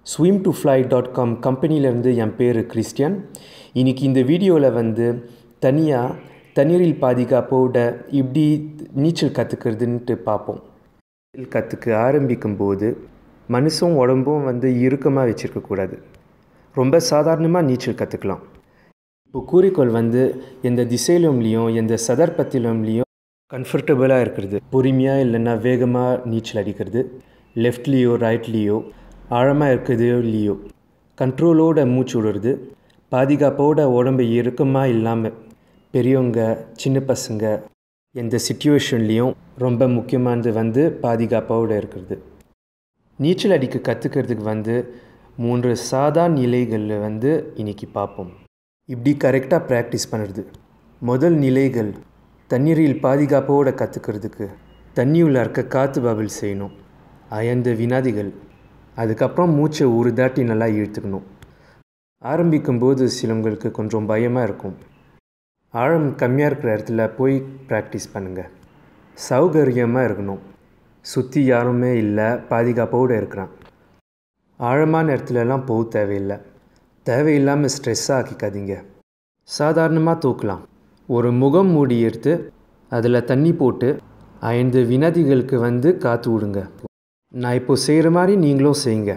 swim to fly dot com கம்பெனியிலேருந்து என் பேர் கிறிஸ்டியன் இன்றைக்கி இந்த வீடியோவில் வந்து தனியாக தண்ணீரில் பாதுகாப்போட இப்படி நீச்சல் கற்றுக்கிறதுன்ட்டு பார்ப்போம் நீச்சல் கற்றுக்க ஆரம்பிக்கும் போது மனுஷன் உடம்பும் வந்து இறுக்கமாக வச்சுருக்கக்கூடாது ரொம்ப சாதாரணமாக நீச்சல் கற்றுக்கலாம் இப்போ குறிக்கோள் வந்து எந்த திசையிலும்லேயும் எந்த சதர்ப்பத்திலும்லேயும் கம்ஃபர்டபுளாக இருக்கிறது பொறுமையாக இல்லைன்னா வேகமாக நீச்சல் அடிக்கிறது லெஃப்ட்லேயோ ரைட்லேயோ ஆழமாக இருக்கிறதோ இல்லையோ கண்ட்ரோலோட மூச்சு விடுறது பாதுகாப்போட உடம்பு இறுக்கமாக இல்லாமல் பெரியவங்க சின்ன பசங்க எந்த சுச்சுவேஷன்லேயும் ரொம்ப முக்கியமானது வந்து பாதுகாப்போடு இருக்கிறது நீச்சல் அடிக்க கற்றுக்கிறதுக்கு வந்து மூன்று சாதா நிலைகளில் வந்து இன்றைக்கி பார்ப்போம் இப்படி கரெக்டாக ப்ராக்டிஸ் பண்ணுறது முதல் நிலைகள் தண்ணீரில் பாதுகாப்போடு கற்றுக்கிறதுக்கு தண்ணி உள்ள இருக்க காற்று பபிள் செய்யணும் ஐந்து வினாதிகள் அதுக்கப்புறம் மூச்சை ஒரு தாட்டி நல்லா இழுத்துக்கணும் ஆரம்பிக்கும்போது சிலவங்களுக்கு கொஞ்சம் பயமாக இருக்கும் ஆழம் கம்மியாக இருக்கிற இடத்துல போய் ப்ராக்டிஸ் பண்ணுங்கள் சௌகரியமாக இருக்கணும் சுற்றி யாருமே இல்லை பாதுகாப்போடு இருக்கிறான் ஆழமான இடத்துலலாம் போக தேவையில்லை தேவையில்லாமல் ஸ்ட்ரெஸ்ஸாக ஆக்கிக்காதீங்க சாதாரணமாக தூக்கலாம் ஒரு முகம் மூடி எடுத்து அதில் தண்ணி போட்டு ஐந்து வினாதிகளுக்கு வந்து காற்று விடுங்க நான் இப்போ செய்கிற மாதிரி நீங்களும் செய்யுங்க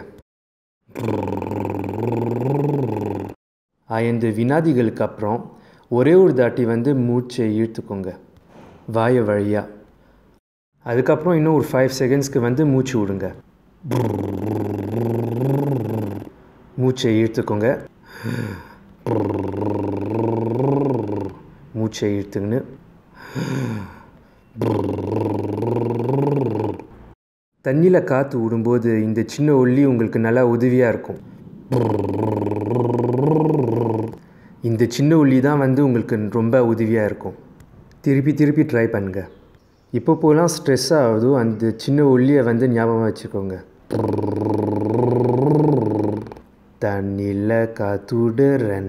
ஐந்து வினாதிகளுக்கு அப்புறம் ஒரே ஒரு தாட்டி வந்து மூச்சை இழுத்துக்கோங்க வாய வழியாக அதுக்கப்புறம் இன்னும் ஒரு ஃபைவ் செகண்ட்ஸ்க்கு வந்து மூச்சு விடுங்க மூச்சை இழுத்துக்கோங்க மூச்சை இழுத்துக்கின்னு தண்ணியில் காற்று விடும்போது இந்த சின்ன ஒல்லி உங்களுக்கு நல்லா உதவியாக இருக்கும் இந்த சின்ன ஒல்லி தான் வந்து உங்களுக்கு ரொம்ப உதவியாக இருக்கும் திருப்பி திருப்பி ட்ரை பண்ணுங்கள் இப்போ போலாம் ஸ்ட்ரெஸ் ஆகுதோ அந்த சின்ன ஒல்லியை வந்து ஞாபகம் வச்சுக்கோங்க தண்ணியில் காத்துடுறன்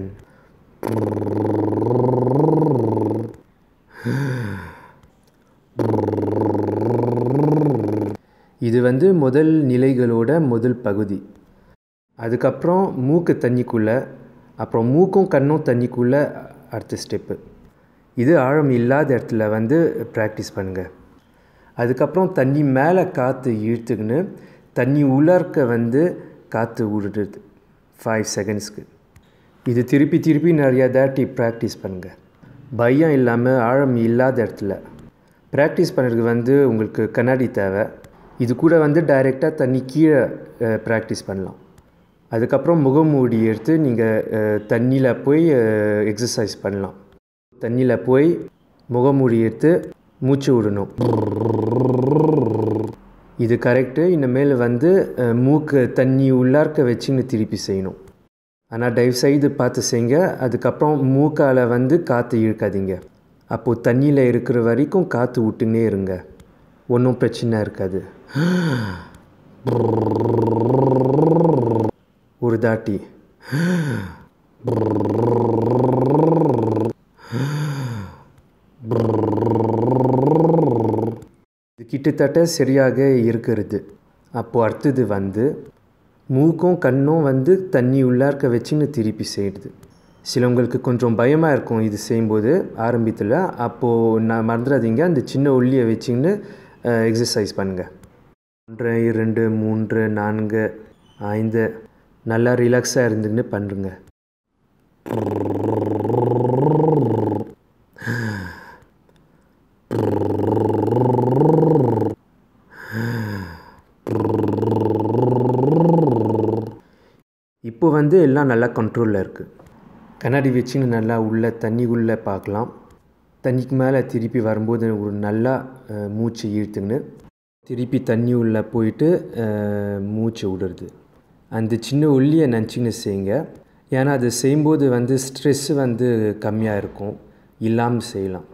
இது வந்து முதல் நிலைகளோட முதல் பகுதி அதுக்கப்புறம் மூக்கு தண்ணிக்குள்ளே அப்புறம் மூக்கும் கண்ணும் தண்ணிக்குள்ளே அடுத்த ஸ்டெப்பு இது ஆழம் இல்லாத இடத்துல வந்து ப்ராக்டிஸ் பண்ணுங்கள் அதுக்கப்புறம் தண்ணி மேலே காற்று இழுத்துக்கின்னு தண்ணி உள்ளார்க்க வந்து காற்று விடுறது ஃபைவ் செகண்ட்ஸ்க்கு இது திருப்பி திருப்பி நிறையா தாட்டி ப்ராக்டிஸ் பண்ணுங்கள் பயம் இல்லாமல் ஆழம் இல்லாத இடத்துல ப்ராக்டிஸ் பண்ணுறதுக்கு வந்து உங்களுக்கு கண்ணாடி தேவை இது கூட வந்து டைரெக்டாக தண்ணி கீழே ப்ராக்டிஸ் பண்ணலாம் அதுக்கப்புறம் முகமூடி எடுத்து நீங்கள் தண்ணியில் போய் எக்ஸசைஸ் பண்ணலாம் தண்ணியில் போய் முகமூடி எடுத்து மூச்சு விடணும் இது கரெக்டு இனிமேல் வந்து மூக்கு தண்ணி உள்ளார்க்க வச்சுன்னு திருப்பி செய்யணும் ஆனால் தயவுசெய்து பார்த்து செய்யுங்க அதுக்கப்புறம் மூக்கால் வந்து காற்று இழுக்காதீங்க அப்போது தண்ணியில் இருக்கிற வரைக்கும் காற்று விட்டுன்னே இருங்க ஒன்றும் பிரச்சனை இருக்காது ஒரு தாட்டி இது கிட்டத்தட்ட சரியாக இருக்கிறது அப்போது அடுத்தது வந்து மூக்கும் கண்ணும் வந்து தண்ணி உள்ளார்க்க வச்சுன்னு திருப்பி செய்கிறது சிலவங்களுக்கு கொஞ்சம் பயமாக இருக்கும் இது செய்யும்போது ஆரம்பத்தில் அப்போது நான் மறந்துடாதீங்க அந்த சின்ன ஒல்லியை வச்சுன்னு எக்ஸசைஸ் பண்ணுங்கள் ஒன்று இரண்டு மூன்று நான்கு ஐந்து நல்லா ரிலாக்ஸாக இருந்துன்னு பண்ணுங்க இப்போ வந்து எல்லாம் நல்லா கண்ட்ரோலில் இருக்குது கண்ணாடி வச்சுன்னு நல்லா உள்ளே தண்ணி உள்ளே பார்க்கலாம் தண்ணிக்கு மேலே திருப்பி வரும்போது ஒரு நல்லா மூச்சு இழுத்துக்கின்னு திருப்பி தண்ணி உள்ளே போயிட்டு மூச்சு விடுறது அந்த சின்ன ஒல்லியை நினச்சின்னு செய்யுங்க ஏன்னா அது செய்யும்போது வந்து ஸ்ட்ரெஸ்ஸு வந்து கம்மியாக இருக்கும் இல்லாமல் செய்யலாம்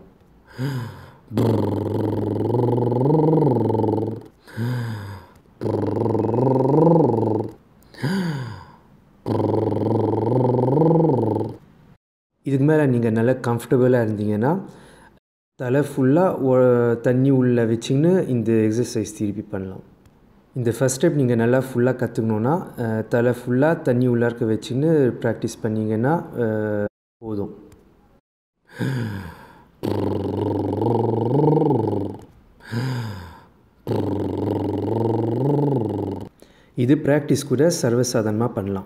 இதுக்கு மேலே நீங்கள் நல்லா கம்ஃபர்டபுளாக இருந்தீங்கன்னா தலை ஃபுல்லாக தண்ணி உள்ளே வச்சிங்கன்னு இந்த எக்ஸசைஸ் திருப்பி பண்ணலாம் இந்த ஃபஸ்ட் ஸ்டெப் நீங்கள் நல்லா ஃபுல்லாக கற்றுக்கணுன்னா தலை ஃபுல்லாக தண்ணி உள்ளார்க்க வச்சுன்னு ப்ராக்டிஸ் பண்ணிங்கன்னா அஹ், போதும் இது ப்ராக்டிஸ் கூட சர்வசாதாரணமாக பண்ணலாம்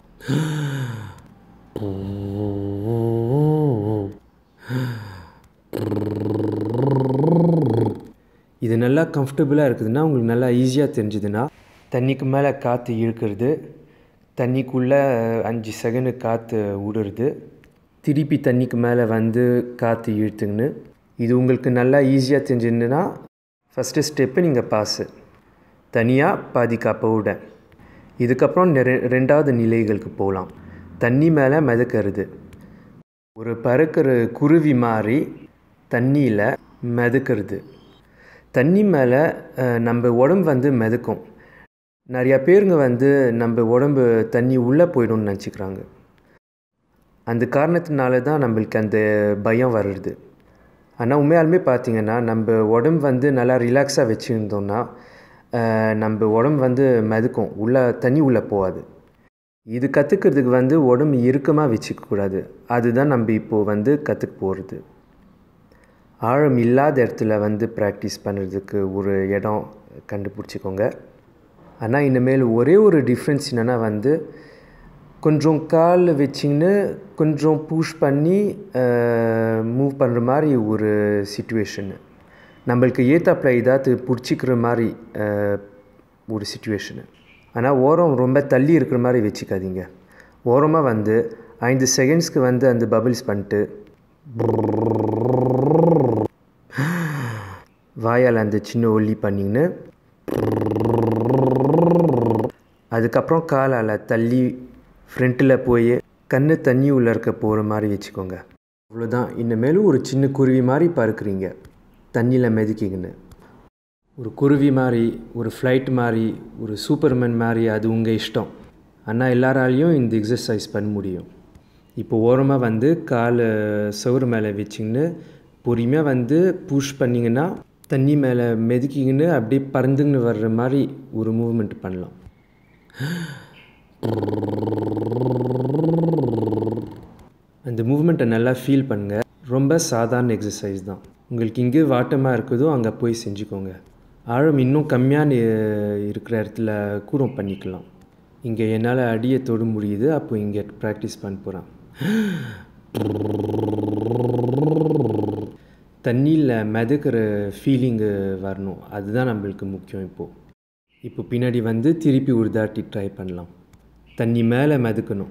இது நல்லா கம்ஃபர்டபுளாக இருக்குதுன்னா உங்களுக்கு நல்லா ஈஸியாக தெரிஞ்சுதுன்னா தண்ணிக்கு மேலே காற்று இழுக்கிறது தண்ணிக்குள்ளே அஞ்சு செகண்டு காற்று விடுறது திருப்பி தண்ணிக்கு மேலே வந்து காற்று இழுத்துங்கன்னு இது உங்களுக்கு நல்லா ஈஸியாக தெரிஞ்சுதுன்னா ஃபஸ்ட்டு ஸ்டெப்பு நீங்கள் பாஸு தனியாக பாதி காப்போட இதுக்கப்புறம் நிறை ரெண்டாவது நிலைகளுக்கு போகலாம் தண்ணி மேலே மிதக்கிறது ஒரு பறக்கிற குருவி மாதிரி தண்ணியில் மிதக்கிறது தண்ணி மேலே அஹ், நம்ம உடம்பு வந்து மிதக்கும் நிறையா பேருங்க வந்து நம்ம உடம்பு தண்ணி உள்ளே போயிடும்னு நினச்சிக்கிறாங்க அந்த காரணத்தினால தான் நம்மளுக்கு அந்த பயம் வருது ஆனால் உண்மையாலுமே பார்த்தீங்கன்னா நம்ம உடம்பு வந்து நல்லா ரிலாக்ஸாக வச்சுருந்தோம்னா அஹ், நம்ம உடம்பு வந்து மிதக்கும் உள்ளே தண்ணி உள்ளே போகாது இது கற்றுக்கிறதுக்கு வந்து உடம்பு இறுக்கமாக வச்சுக்கக்கூடாது அதுதான் நம்ம இப்போது வந்து கற்றுக்க போகிறது ஆழம் இல்லாத இடத்துல வந்து ப்ராக்டிஸ் பண்ணுறதுக்கு ஒரு இடம் கண்டுபிடிச்சிக்கோங்க ஆனால் இனிமேல் ஒரே ஒரு டிஃப்ரென்ஸ் என்னென்னா வந்து கொஞ்சம் கால் வச்சிங்கன்னு கொஞ்சம் புஷ் பண்ணி மூவ் பண்ணுற மாதிரி ஒரு சுச்சுவேஷனு நம்மளுக்கு ஏத்தாப்புல ஏதாவது பிடிச்சிக்கிற மாதிரி அஹ், ஒரு சுச்சுவேஷனு ஆனால் ஓரம் ரொம்ப தள்ளி இருக்கிற மாதிரி வச்சுக்காதீங்க ஓரமாக வந்து ஐந்து செகண்ட்ஸ்க்கு வந்து அந்த பபிள்ஸ் பண்ணிட்டு வாயால் அந்த சின்ன ஒல்லி பண்ணிங்கன்னு அதுக்கப்புறம் காலால் தள்ளி ஃப்ரண்ட்டில் போய் கண்ணு தண்ணி உள்ளே இருக்க போகிற மாதிரி வச்சுக்கோங்க அவ்வளோதான் இனிமேலும் ஒரு சின்ன குருவி மாதிரி பறக்குறீங்க தண்ணியில் மிதக்கிங்கன்னு ஒரு குருவி மாதிரி ஒரு ஃப்ளைட் மாதிரி ஒரு சூப்பர்மேன் மாதிரி அது உங்கள் இஷ்டம் ஆனால் எல்லாராலையும் இந்த எக்ஸசைஸ் பண்ண முடியும் இப்போ ஓரமாக வந்து காலை சவுறு மேலே வச்சிங்கன்னு பொறுமையாக வந்து புஷ் பண்ணிங்கன்னா தண்ணி மேலே மிதக்கிங்கன்னு அப்படியே பறந்துங்கன்னு வர்ற மாதிரி ஒரு மூவ்மெண்ட் பண்ணலாம் அந்த மூவ்மெண்ட்டை நல்லா ஃபீல் பண்ணுங்கள் ரொம்ப சாதாரண எக்ஸசைஸ் தான் உங்களுக்கு இங்கே வாட்டமாக இருக்குதோ அங்கே போய் செஞ்சுக்கோங்க ஆழம் இன்னும் கம்மியான அஹ், இருக்கிற இடத்துல கூட பண்ணிக்கலாம் இங்கே என்னால் அடியை தொட முடியுது அப்போ இங்கே ப்ராக்டிஸ் பண்ண போகிறேன் தண்ணியில் மிதக்கிற ஃபீலிங்கு வரணும் அதுதான் நம்மளுக்கு முக்கியம் இப்போது இப்போ பின்னாடி வந்து திருப்பி ஒரு தாட்டி ட்ரை பண்ணலாம் தண்ணி மேலே மிதக்கணும்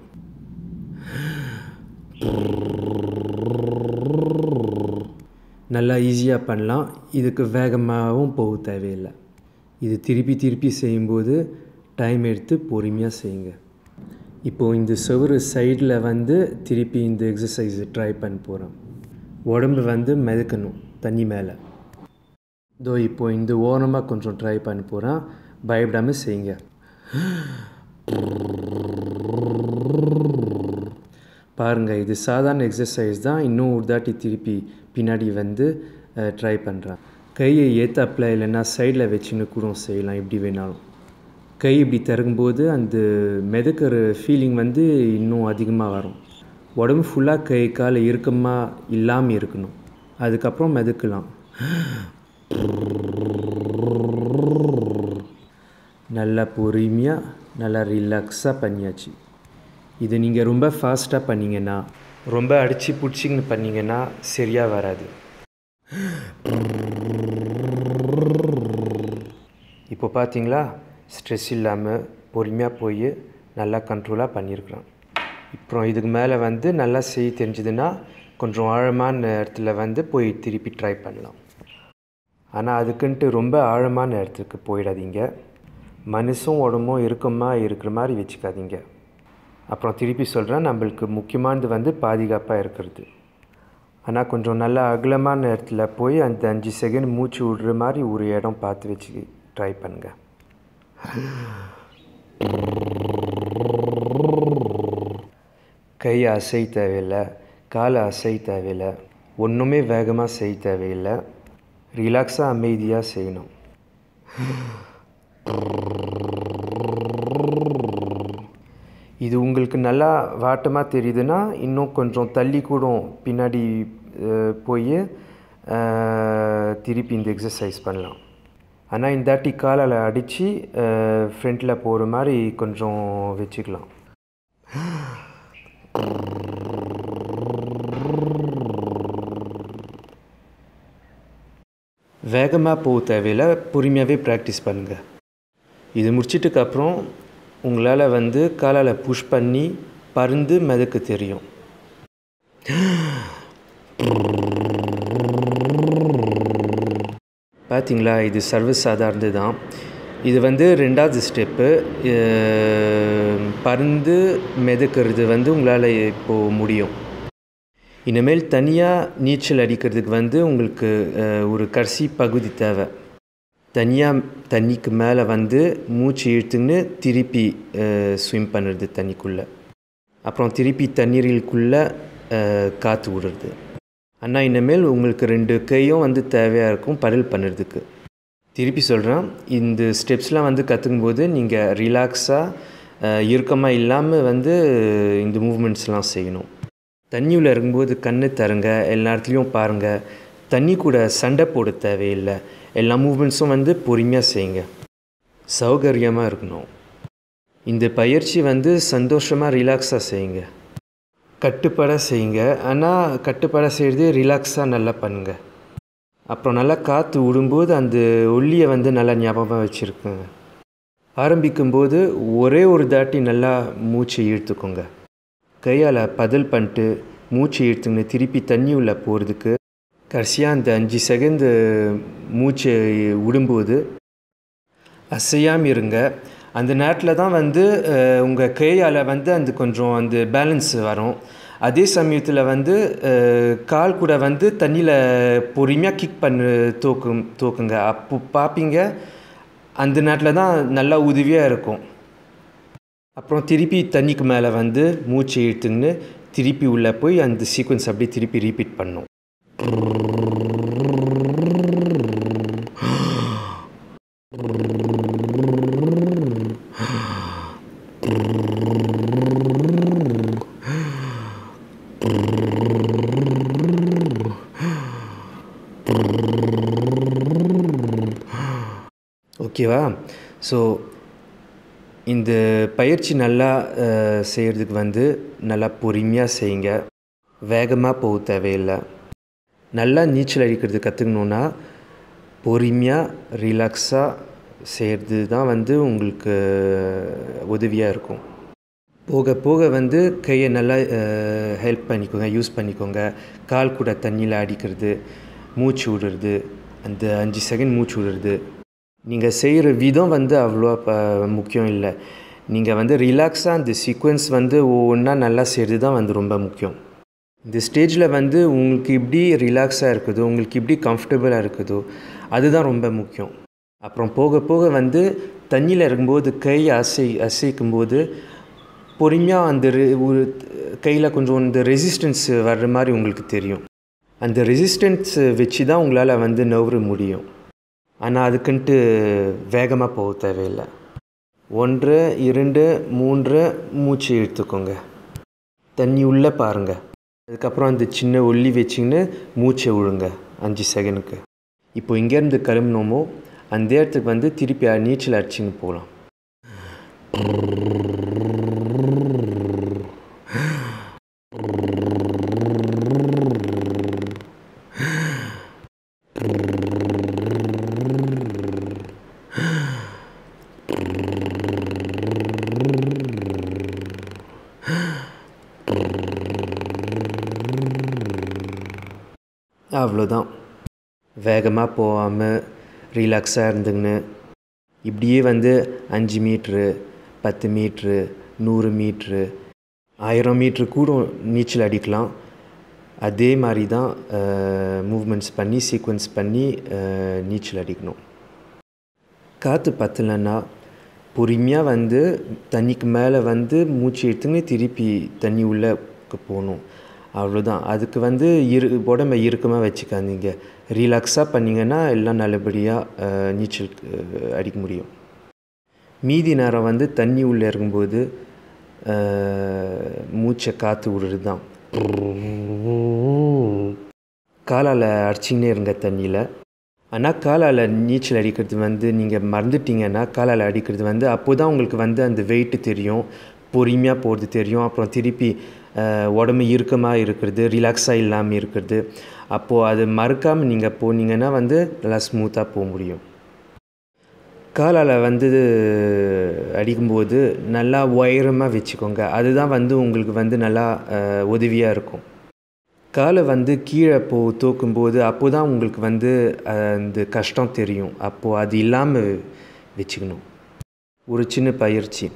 நல்லா ஈஸியாக பண்ணலாம் இதுக்கு வேகமாகவும் போக தேவையில்லை இது திருப்பி திருப்பி செய்யும்போது டைம் எடுத்து பொறுமையாக செய்யுங்க இப்போது இந்த செவரு சைடில் வந்து திருப்பி இந்த எக்ஸசைஸ் ட்ரை பண்ண போகிறேன் உடம்பு வந்து மிதக்கணும் தண்ணி மேலே இதோ இப்போ இந்த ஓரமாக கொஞ்சம் ட்ரை பண்ண போகிறேன் பயப்படாமல் செய்யுங்க பாருங்கள் இது சாதாரண எக்ஸசைஸ் தான் இன்னும் ஒரு தாட்டி திருப்பி பின்னாடி வந்து ட்ரை பண்ணுறேன் கையை ஏத்தாப்பில் இல்லைன்னா சைடில் வச்சுன்னு கூட செய்யலாம் எப்படி வேணாலும் கை இப்படி திறக்கும்போது அந்த மிதக்கிற ஃபீலிங் வந்து இன்னும் அதிகமாக வரும் உடம்பு ஃபுல்லாக கை கால் இறுக்கமாக இல்லாமல் இருக்கணும் அதுக்கப்புறம் மிதக்கலாம் நல்லா பொறுமையாக நல்லா ரிலாக்ஸாக பண்ணியாச்சு இது நீங்கள் ரொம்ப ஃபாஸ்ட்டாக பண்ணீங்கன்னா ரொம்ப அடித்து பிடிச்சிங்கன்னு பண்ணீங்கன்னா சரியாக வராது இப்போ பார்த்தீங்களா ஸ்ட்ரெஸ் இல்லாமல் பொறுமையாக போய் நல்லா கண்ட்ரோலாக பண்ணியிருக்கிறோம் அப்புறம் இதுக்கு மேலே வந்து நல்லா செய்ய தெரிஞ்சதுன்னா கொஞ்சம் ஆழமான இடத்துல வந்து போய் திருப்பி ட்ரை பண்ணலாம் ஆனால் அதுக்குன்ட்டு ரொம்ப ஆழமான இடத்துக்கு போயிடாதீங்க மனசும் உடம்பும் இறுக்கமாக இருக்கிற மாதிரி வச்சுக்காதீங்க அப்புறம் திருப்பி சொல்கிறேன் நம்மளுக்கு முக்கியமானது வந்து பாதுகாப்பாக இருக்கிறது ஆனால் கொஞ்சம் நல்ல அகலமான இடத்துல போய் அந்த அஞ்சு செகண்ட் மூச்சு விடுற மாதிரி ஒரு இடம் பார்த்து வச்சு ட்ரை பண்ணுங்க கை அசை தேவையில்லை காலை அசை தேவையில்லை ஒன்றுமே வேகமாக செய்ய தேவையில்லை ரிலாக்ஸாக அமைதியாக செய்யணும் இது உங்களுக்கு நல்லா வாட்டமாக தெரியுதுன்னா இன்னும் கொஞ்சம் தள்ளி கூட பின்னாடி அஹ், போய் அஹ், திருப்பி இந்த எக்ஸசைஸ் பண்ணலாம் ஆனால் இந்த தாட்டி காலால் அடித்து ஃப்ரண்ட்டில் போகிற மாதிரி கொஞ்சம் வச்சுக்கலாம் வேகமாக போக தேவையில்லை பொறுமையாகவே ப்ராக்டிஸ் பண்ணுங்கள் இது முடிச்சிட்டுக்கு அப்புறம் உங்களால் வந்து காலால் புஷ் பண்ணி பருந்து மிதக்க தெரியும் பார்த்தீங்களா இது சர்வசாதாரணது தான் இது வந்து ரெண்டாவது ஸ்டெப்பு பருந்து மிதக்கிறது வந்து உங்களால் இப்போது முடியும் இனிமேல் தனியாக நீச்சல் அடிக்கிறதுக்கு வந்து உங்களுக்கு அஹ், ஒரு கடைசி பகுதி தேவை தனியாக தண்ணிக்கு மேலே வந்து மூச்சு இழுத்துன்னு திருப்பி ஸ்விம் பண்ணுறது தண்ணிக்குள்ளே அப்புறம் திருப்பி தண்ணீருக்குள்ளே காற்று விடுறது ஆனால் இனிமேல் உங்களுக்கு ரெண்டு கையும் வந்து தேவையாக இருக்கும் படல் பண்ணுறதுக்கு திருப்பி சொல்கிறேன் இந்த ஸ்டெப்ஸ்லாம் வந்து கற்றுக்கும்போது நீங்கள் ரிலாக்ஸாக இறுக்கமாக இல்லாமல் வந்து இந்த மூவ்மெண்ட்ஸ்லாம் செய்யணும் தண்ணியில் இருக்கும்போது கண்ணு தருங்க எல்லா இடத்துலையும் பாருங்கள் தண்ணி கூட சண்டை போட தேவையில்லை எல்லா மூவ்மெண்ட்ஸும் வந்து பொறுமையாக செய்யுங்க சௌகரியமாக இருக்கணும் இந்த பயிற்சி வந்து சந்தோஷமாக ரிலாக்ஸாக செய்யுங்க கட்டுப்பட செய்யுங்க ஆனால் கட்டுப்பட செய்கிறது ரிலாக்ஸாக நல்லா பண்ணுங்கள் அப்புறம் நல்லா காற்று விடும்போது அந்த ஒல்லியை வந்து நல்லா ஞாபகம் வச்சுருக்குங்க ஆரம்பிக்கும்போது ஒரே ஒரு தாட்டி நல்லா மூச்சை இழுத்துக்கோங்க கையால் பதல் பண்ணிட்டு மூச்சு இழுத்துங்க திருப்பி தண்ணி உள்ள போகிறதுக்கு கடைசியாக அந்த அஞ்சு செகண்டு மூச்சை விடும்போது அசையாமல் இருங்க அந்த நேரத்தில் தான் வந்து உங்கள் கையால் வந்து அந்த கொஞ்சம் அந்த பேலன்ஸ் வரும் அதே சமயத்தில் வந்து அஹ், கால் கூட வந்து தண்ணியில் பொறுமையாக கிக் பண்ணு தூக்கும் தூக்குங்க அப்போ பார்ப்பீங்க அந்த நேரத்தில் தான் நல்லா உதவியாக இருக்கும் அப்புறம் திருப்பி தண்ணிக்கு மேலே வந்து மூச்சு இழுத்துன்னு திருப்பி உள்ளே போய் அந்த சீக்வன்ஸ் அப்படியே திருப்பி ரீபீட் பண்ணும் ஓகேவா ஸோ இந்த பயிற்சி நல்லா அஹ், செய்கிறதுக்கு வந்து நல்லா பொறுமையாக செய்யுங்க வேகமாக போக தேவையில்லை நல்லா நீச்சல் அடிக்கிறது கற்றுக்கணுன்னா பொறுமையாக ரிலாக்ஸாக செய்கிறது தான் வந்து உங்களுக்கு உதவியாக இருக்கும் போக போக வந்து கையை நல்லா ஹெல்ப் பண்ணிக்கோங்க யூஸ் பண்ணிக்கோங்க கால் கூட தண்ணியில் அடிக்கிறது மூச்சு விடுறது அந்த அஞ்சு செகண்ட் மூச்சு விடுறது நீங்கள் செய்கிற விதம் வந்து அவ்வளோ ப முக்கியம் இல்லை நீங்கள் வந்து ரிலாக்ஸாக அந்த சீக்வன்ஸ் வந்து ஒவ்வொன்றா நல்லா செய்கிறது தான் வந்து ரொம்ப முக்கியம் இந்த ஸ்டேஜில் வந்து உங்களுக்கு இப்படி ரிலாக்ஸாக இருக்குதோ உங்களுக்கு இப்படி கம்ஃபர்டபுளாக இருக்குதோ அதுதான் ரொம்ப முக்கியம் அப்புறம் போக போக வந்து தண்ணியில் இருக்கும்போது கை அசை அசைக்கும்போது பொறுமையாக அந்த re- ஒரு கையில் கொஞ்சம் இந்த ரெசிஸ்டன்ஸ் வர்ற மாதிரி உங்களுக்கு தெரியும் அந்த ரெசிஸ்டன்ஸ் வச்சு தான் உங்களால் வந்து நவர முடியும் ஆனால் அதுக்குன்ட்டு வேகமாக போக தேவையில்லை ஒன்று இரண்டு மூன்று மூச்சு இழுத்துக்கோங்க தண்ணி உள்ளே பாருங்கள் அதுக்கப்புறம் அந்த சின்ன ஒல்லி வச்சிங்கன்னு மூச்சை விழுங்க அஞ்சு செகண்டுக்கு இப்போ இங்கேருந்து கிளம்பினோமோ அந்த இடத்துக்கு வந்து திருப்பி அ- நீச்சல் அடிச்சுன்னு போகலாம் அவ்வளோதான் வேகமாக போகாமல் ரிலாக்ஸாக இருந்துங்கன்னு இப்படியே வந்து அஞ்சு மீட்ரு பத்து மீட்ரு நூறு மீட்ரு ஆயிரம் மீட்ரு கூட நீச்சல் அடிக்கலாம் அதே மாதிரி தான் மூவ்மெண்ட்ஸ் பண்ணி சீக்வன்ஸ் பண்ணி அஹ், நீச்சல் அடிக்கணும் காற்று பத்தலைன்னா பொறுமையாக வந்து தண்ணிக்கு மேலே வந்து மூச்சு எடுத்துன்னு திருப்பி தண்ணி உள்ளே போகணும் அவ்வளோதான் அதுக்கு வந்து இரு உடம்பை இறுக்கமாக வச்சுக்காதீங்க ரிலாக்ஸாக பண்ணிங்கன்னா எல்லாம் நல்லபடியாக நீச்சல் அஹ், அடிக்க முடியும் மீதி நேரம் வந்து தண்ணி உள்ளே இருக்கும்போது மூச்சை காற்று விடுறது தான் காலால் அடிச்சிங்கன்னே இருங்க தண்ணியில் ஆனால் காலால் நீச்சல் அடிக்கிறது வந்து நீங்கள் மறந்துட்டீங்கன்னா காலால் அடிக்கிறது வந்து அப்போ தான் உங்களுக்கு வந்து அந்த வெயிட்டு தெரியும் பொறுமையாக போகிறது தெரியும் அப்புறம் திருப்பி உடம்பு இறுக்கமாக இருக்கிறது ரிலாக்ஸாக இல்லாமல் இருக்கிறது அப்போது அது மறக்காமல் நீங்கள் போனீங்கன்னா வந்து நல்லா ஸ்மூத்தாக போக முடியும் காலால் வந்து அடிக்கும்போது நல்லா உயரமாக வச்சுக்கோங்க அதுதான் வந்து உங்களுக்கு வந்து நல்லா உதவியாக இருக்கும் காலை வந்து கீழே போ தூக்கும்போது அப்போ தான் உங்களுக்கு வந்து அந்த கஷ்டம் தெரியும் அப்போது அது இல்லாமல் வச்சுக்கணும் ஒரு சின்ன பயிற்சி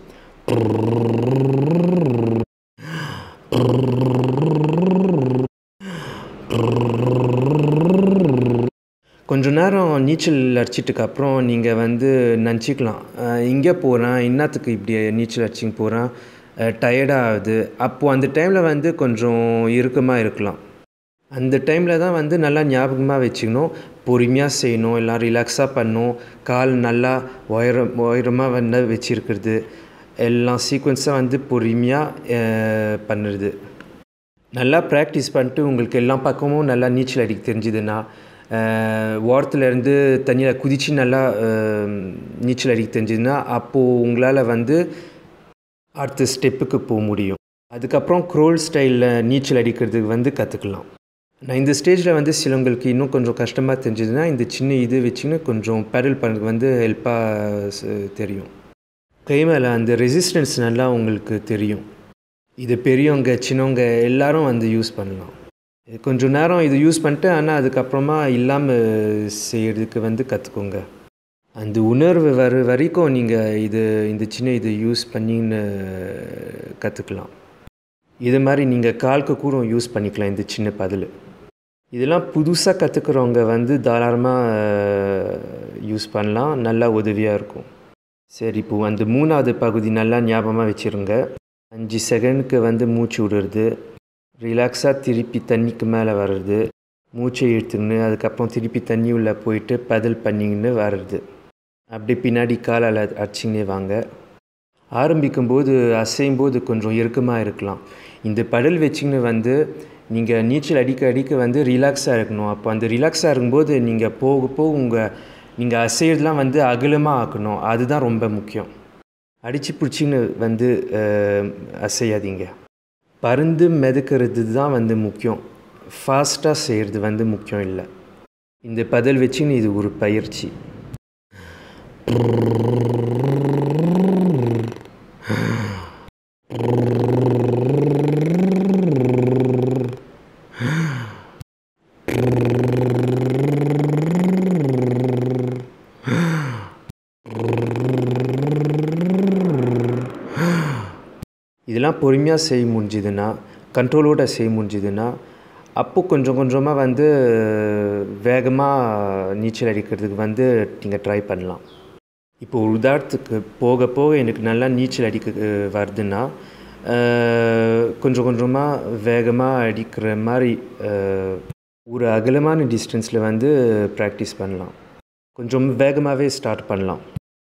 கொஞ்ச நேரம் நீச்சல் அடிச்சிட்டுக்கு அப்புறம் நீங்கள் வந்து நினச்சிக்கலாம் இங்கே போகிறேன் இன்னத்துக்கு இப்படி நீச்சல் அடிச்சிங்க போகிறேன் டயர்டாகுது அப்போது அந்த டைமில் வந்து கொஞ்சம் இறுக்கமாக இருக்கலாம் அந்த டைமில் தான் வந்து நல்லா ஞாபகமாக வச்சுக்கணும் பொறுமையாக செய்யணும் எல்லாம் ரிலாக்ஸாக பண்ணணும் கால் நல்லா உயரம் உயரமாக வந்து வச்சுருக்கிறது எல்லாம் சீக்வன்ஸாக வந்து பொறுமையாக பண்ணுறது நல்லா ப்ராக்டிஸ் பண்ணிட்டு உங்களுக்கு எல்லா பக்கமும் நல்லா நீச்சல் அடிக்க தெரிஞ்சுதுன்னா ஓரத்துலேருந்து தண்ணியில் குதித்து நல்லா நீச்சல் அடிக்க தெரிஞ்சதுன்னா அப்போது உங்களால் வந்து அடுத்த ஸ்டெப்புக்கு போக முடியும் அதுக்கப்புறம் க்ரோல் ஸ்டைலில் நீச்சல் அடிக்கிறதுக்கு வந்து கற்றுக்கலாம் நான் இந்த ஸ்டேஜில் வந்து சிலவங்களுக்கு இன்னும் கொஞ்சம் கஷ்டமாக தெரிஞ்சதுன்னா இந்த சின்ன இது வச்சுன்னு கொஞ்சம் பேடல் பண்ணுறதுக்கு வந்து ஹெல்ப்பாக தெரியும் கை மேலே அந்த ரெசிஸ்டன்ஸ் நல்லா உங்களுக்கு தெரியும் இது பெரியவங்க சின்னவங்க எல்லாரும் வந்து யூஸ் பண்ணலாம் கொஞ்சம் நேரம் இது யூஸ் பண்ணிட்டு ஆனால் அதுக்கப்புறமா இல்லாமல் செய்கிறதுக்கு வந்து கற்றுக்கோங்க அந்த உணர்வு வர வரைக்கும் நீங்கள் இது இந்த சின்ன இது யூஸ் பண்ணின்னு கற்றுக்கலாம் இது மாதிரி நீங்கள் கால்க்கு கூட யூஸ் பண்ணிக்கலாம் இந்த சின்ன பதில் இதெல்லாம் புதுசாக கற்றுக்குறவங்க வந்து தாராளமாக யூஸ் பண்ணலாம் நல்லா உதவியாக இருக்கும் சரி இப்போ அந்த மூணாவது பகுதி நல்லா ஞாபகமாக வச்சுருங்க அஞ்சு செகண்டுக்கு வந்து மூச்சு விடுறது ரிலாக்ஸாக திருப்பி தண்ணிக்கு மேலே வர்றது மூச்சை இழுத்துக்கின்னு அதுக்கப்புறம் திருப்பி தண்ணி உள்ளே போயிட்டு பதல் பண்ணிங்கன்னு வர்றது அப்படி பின்னாடி காலால் அடிச்சிங்கன்னே வாங்க ஆரம்பிக்கும்போது அசையும் போது கொஞ்சம் இறுக்கமாக இருக்கலாம் இந்த படல் வச்சிங்கன்னு வந்து நீங்கள் நீச்சல் அடிக்க அடிக்க வந்து ரிலாக்ஸாக இருக்கணும் அப்போ அந்த ரிலாக்ஸாக இருக்கும்போது நீங்கள் போக போக உங்கள் நீங்கள் அசையறதுலாம் வந்து அகலமாக ஆக்கணும் அதுதான் ரொம்ப முக்கியம் அடித்து பிடிச்சின்னு வந்து அசையாதீங்க பருந்து மிதக்கிறது தான் வந்து முக்கியம் ஃபாஸ்ட்டாக செய்கிறது வந்து முக்கியம் இல்லை இந்த பதல் வச்சுன்னு இது ஒரு பயிற்சி இதெல்லாம் பொறுமையாக செய்ய முடிஞ்சுதுன்னா கண்ட்ரோலோடு செய்ய முடிஞ்சுதுன்னா அப்போ கொஞ்சம் கொஞ்சமாக வந்து வேகமாக நீச்சல் அடிக்கிறதுக்கு வந்து நீங்கள் ட்ரை பண்ணலாம் இப்போ ஒரு உதாரணத்துக்கு போக போக எனக்கு நல்லா நீச்சல் அடிக்க வருதுன்னா கொஞ்சம் கொஞ்சமாக வேகமாக அடிக்கிற மாதிரி ஒரு அகலமான டிஸ்டன்ஸில் வந்து ப்ராக்டிஸ் பண்ணலாம் கொஞ்சம் வேகமாகவே ஸ்டார்ட் பண்ணலாம்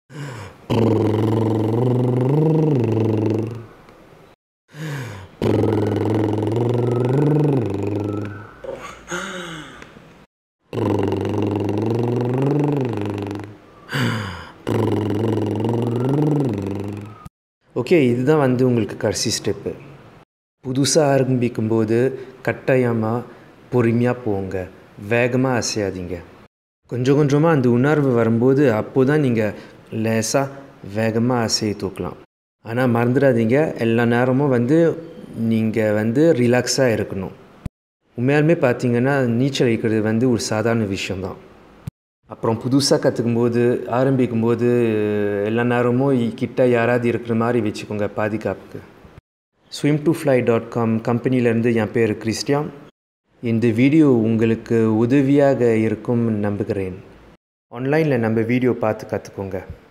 ஓகே இதுதான் வந்து உங்களுக்கு கடைசி ஸ்டெப்பு புதுசாக ஆரம்பிக்கும்போது கட்டாயமாக பொறுமையாக போங்க வேகமாக அசையாதீங்க கொஞ்சம் கொஞ்சமாக அந்த உணர்வு வரும்போது அப்போ தான் நீங்கள் லேசாக வேகமாக அசைய தூக்கலாம் ஆனால் மறந்துடாதீங்க எல்லா நேரமும் வந்து நீங்கள் வந்து ரிலாக்ஸாக இருக்கணும் உண்மையாலுமே பார்த்தீங்கன்னா நீச்சல் அடிக்கிறது வந்து ஒரு சாதாரண விஷயந்தான் அப்புறம் புதுசாக கற்றுக்கும்போது ஆரம்பிக்கும்போது எல்லா நேரமும் கிட்ட யாராவது இருக்கிற மாதிரி வச்சுக்கோங்க பாதுகாப்புக்கு swim to fly dot com கம்பெனிலேருந்து என் பேர் கிறிஸ்டியான் இந்த வீடியோ உங்களுக்கு உதவியாக இருக்கும் நம்புகிறேன் ஆன்லைனில் நம்ம வீடியோ பார்த்து கற்றுக்கோங்க